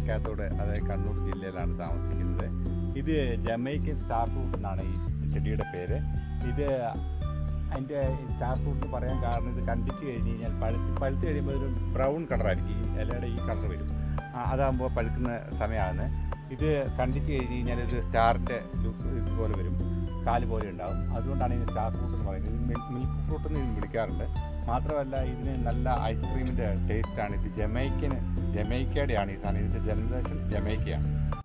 വടക്കേത്തോട് അതായത് കണ്ണൂർ ജില്ലയിലാണ് താമസിക്കുന്നത് ഇത് ജമൈക്കൻ സ്റ്റാർ ഫ്രൂട്ട് എന്നാണ് ഈ ചെടിയുടെ പേര് ഇത് അതിൻ്റെ സ്റ്റാർ ഫ്രൂട്ട് എന്ന് പറയാൻ കാരണം ഇത് കണ്ടിച്ച് കഴിഞ്ഞ് കഴിഞ്ഞാൽ പഴുത്ത് പഴുത്ത് കഴിയുമ്പോൾ ഒരു ബ്രൗൺ കളറായിരിക്കും ഈ ഇലയുടെ ഈ കളർ വരും ആ, അതാകുമ്പോൾ പഴുക്കുന്ന സമയമാണ് ഇത് കണ്ടിച്ച് കഴിഞ്ഞ് കഴിഞ്ഞാൽ ഒരു സ്റ്റാറിൻ്റെ ലുക്ക് ഇതുപോലെ വരും കാല് പോലെ ഉണ്ടാകും അതുകൊണ്ടാണ് ഇതിന് സ്റ്റാർ ഫ്രൂട്ട് എന്ന് പറയുന്നത് ഇത് മിൽ- മിൽക്ക് ഫ്രൂട്ട് എന്ന് ഇതിന് വിളിക്കാറുണ്ട് മാത്രമല്ല ഇതിന് നല്ല ഐസ്ക്രീമിൻ്റെ ടേസ്റ്റാണ് ഇത് ജമൈക്കന് ജമൈക്കയുടെയാണ് ഈ സാധനം ഇതിൻ്റെ ജനറേഷൻ ജമൈക്കയാണ്